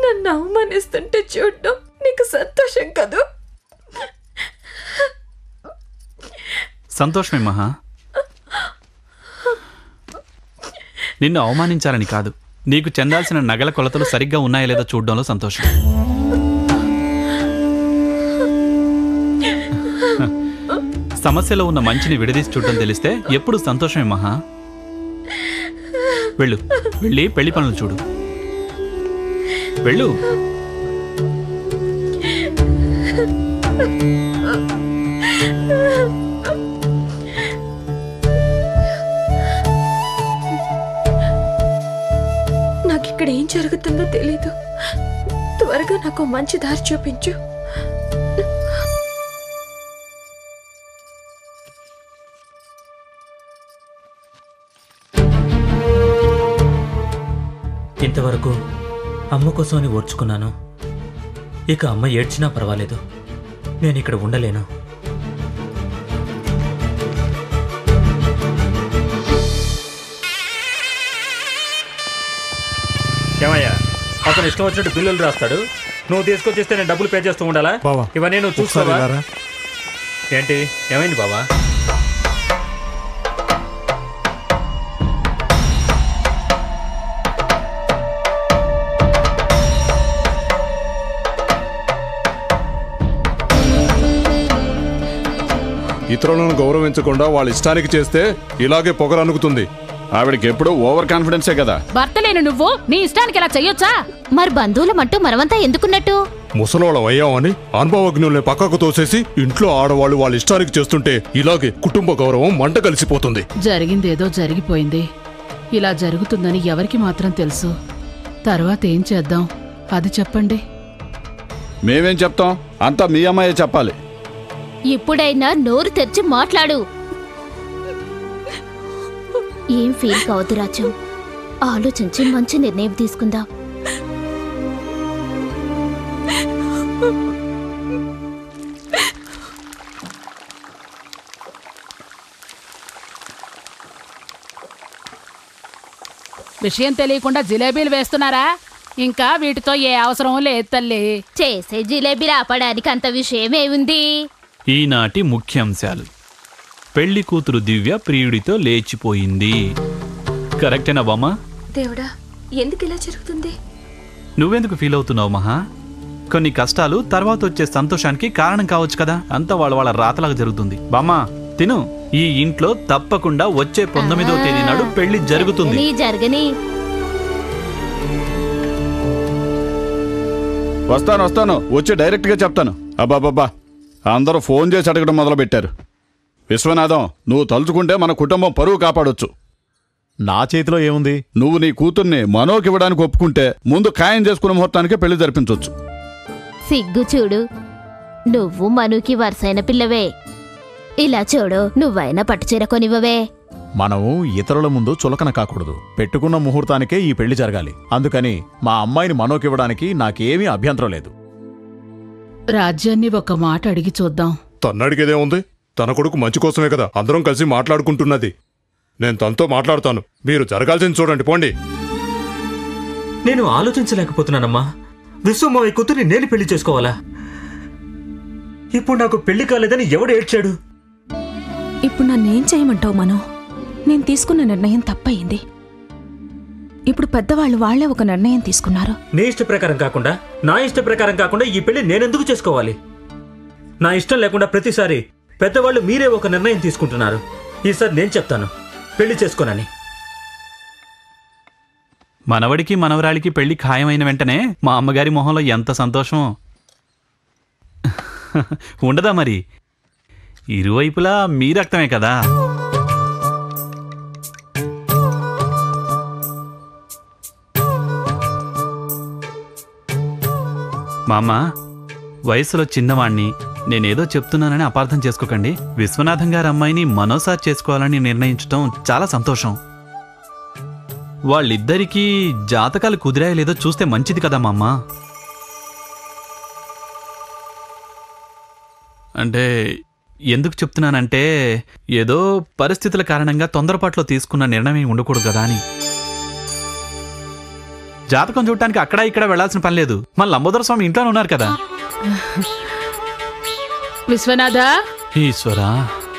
నన్ను అవమానిస్తుంటే చూడడం నీకు సంతోషం కదూ సంతోషమే మహా నిన్ను అవమానించాలని కాదు నీకు చెందాల్సిన నగల కొలతలు సరిగ్గా ఉన్నాయో లేదో చూడడంలో సంతోషం సమస్యలో ఉన్న మంచిని విడదీసి చూడడం తెలిస్తే ఎప్పుడు సంతోషమే మహా వెళ్ళు వెళ్ళి పెళ్లి పనులు చూడు వెళ్ళు నాకు ఇక్కడ ఏం జరుగుతుందో తెలీదు త్వరగా నాకు మంచి దారి చూపించు ఇంతవరకు అమ్మ కోసం అని ఓర్చుకున్నాను ఇక అమ్మ ఏడ్చినా పర్వాలేదు నేను ఇక్కడ ఉండలేను ఏమయ్యా అతను ఇష్టం వచ్చినట్టు బిల్లులు రాస్తాడు నువ్వు తీసుకొచ్చిస్తే నేను డబ్బులు పే చేస్తూ ఉండాలా బావా, ఇవన్నీ నువ్వు ఒకసారి చూసుకోవా ఇలా రా. ఏంటి ఏమైంది బావా ఇతరులను గౌరవించకుండా వాళ్ళ ఇష్టానికి చేస్తే ఇలాగే పొగరనుకుతుంది ఆవిడకి ఎప్పుడూ ఓవర్ కాన్ఫిడెన్సే కదా భర్త లేని నువ్వు నీ ఇష్టానికి ఇలా చెయ్యొచ్చా మరి బంధువులమంటూ మనమంతా ఎందుకున్నట్టు ముసలోళ్ళం అయ్యామని అనుభవజ్ఞుల్ని పక్కకు తోసేసి ఇంట్లో ఆడవాళ్ళు వాళ్ళ ఇష్టానికి చేస్తుంటే ఇలాగే కుటుంబ గౌరవం మంట కలిసిపోతుంది జరిగిందేదో జరిగిపోయింది ఇలా జరుగుతుందని ఎవరికి మాత్రం తెలుసు తర్వాత ఏం చేద్దాం అది చెప్పండి మేమేం చెప్తాం అంతా మీ అమ్మాయే చెప్పాలి ఇప్పుడైనా నోరు తెరిచి మాట్లాడు ఏం ఫీల్ కావద్దు రాజు ఆలోచించి మంచి నిర్ణయం తీసుకుందాం విషయం తెలియకుండా జిలేబీలు వేస్తున్నారా ఇంకా వీటితో ఏ అవసరం లేదు తల్లి చేసే జిలేబీలు ఆపడానికి అంత విషయం ఏముంది ఈనాటి ముఖ్యాంశాలు పెళ్లి కూతురు దివ్య ప్రియుడితో లేచిపోయింది కరెక్టేనా బామ్మ దేవుడా ఎందుకు ఇలా జరుగుతుంది నువ్వెందుకు ఫీల్ అవుతున్నావు మహా కొన్ని కష్టాలు తర్వాత వచ్చే సంతోషానికి కారణం కావచ్చు కదా అంతా వాళ్ళ వాళ్ళ రాతలాగా జరుగుతుంది బామ్మ తిను ఈ ఇంట్లో తప్పకుండా వచ్చే పంతొమ్మిదవ తేదీ నాడు పెళ్లి జరుగుతుంది నీ జరగని వస్తాను వస్తాను వచ్చి డైరెక్ట్గా చెప్తాను అబ్బాబ్బా అందరూ ఫోన్ చేసి అడగడం మొదలు పెట్టారు విశ్వనాథం నువ్వు తలుచుకుంటే మన కుటుంబం పరువు కాపాడొచ్చు నా చేతిలో ఏముంది నువ్వు నీ కూతుర్ని మనోకి ఇవ్వడానికి ఒప్పుకుంటే ముందు ఖాయం చేసుకునే ముహూర్తానికి పెళ్లి జరిపించవచ్చు సిగ్గు చూడు నువ్వు మనుకి వరుసైన పిల్లవే ఇలా చూడు నువ్వైనా పట్టుచీర కొనివ్వవే మనము ఇతరుల ముందు చులకన కాకూడదు పెట్టుకున్న ముహూర్తానికే ఈ పెళ్లి జరగాలి అందుకని మా అమ్మాయిని మనోకివ్వడానికి నాకేమీ అభ్యంతరం లేదు రాజ్యాన్ని ఒక మాట అడిగి చూద్దాం తన్నడిగేదే ఉంది తన కొడుకు మంచి కోసమే కదా అందరం కలిసి మాట్లాడుకుంటున్నది నేను తనతో మాట్లాడుతాను మీరు జరగాల్సింది చూడండి పోండి నేను ఆలోచించలేకపోతున్నానమ్మా విశ్వమావి కూతుర్ని నేను పెళ్లి చేసుకోవాలా ఇప్పుడు నాకు పెళ్లి కాలేదని ఎవడు ఏడ్చాడు ఇప్పుడు నన్నేం చేయమంటావు మనో నేను తీసుకున్న నిర్ణయం తప్పయింది ఇప్పుడు పెద్దవాళ్ళు వాళ్లే ఒక నిర్ణయం తీసుకున్నారు నీ ఇష్ట ప్రకారం కాకుండా నా ఇష్ట ప్రకారం కాకుండా ఈ పెళ్లి నేనెందుకు చేసుకోవాలి నా ఇష్టం లేకుండా ప్రతిసారి పెద్దవాళ్ళు మీరే ఒక నిర్ణయం తీసుకుంటున్నారు ఈసారి నేను చెప్తాను పెళ్లి చేసుకోనని మనవడికి మనవరాలికి పెళ్లి ఖాయమైన వెంటనే మా అమ్మగారి మొహంలో ఎంత సంతోషం ఉండదా మరి ఇరువైపులా మీ రక్తమే కదా మామ వయసులో చిన్నవాణ్ణి నేనేదో చెప్తున్నానని అపార్థం చేసుకోకండి విశ్వనాథం గారి అమ్మాయిని మనోసార్ చేసుకోవాలని నిర్ణయించడం చాలా సంతోషం వాళ్ళిద్దరికీ జాతకాలు కుదిరాయో లేదో చూస్తే మంచిది కదా మామ్మ అంటే ఎందుకు చెప్తున్నానంటే ఏదో పరిస్థితుల కారణంగా తొందరపాట్లో తీసుకున్న నిర్ణయం ఉండకూడదు కదా అని జాతకం చూడటానికి అక్కడ ఇక్కడ వెళ్ళాల్సిన పని లేదు మన లంబోదర స్వామి ఇంట్లోనే ఉన్నారు కదా విశ్వనాథ ఈశ్వరా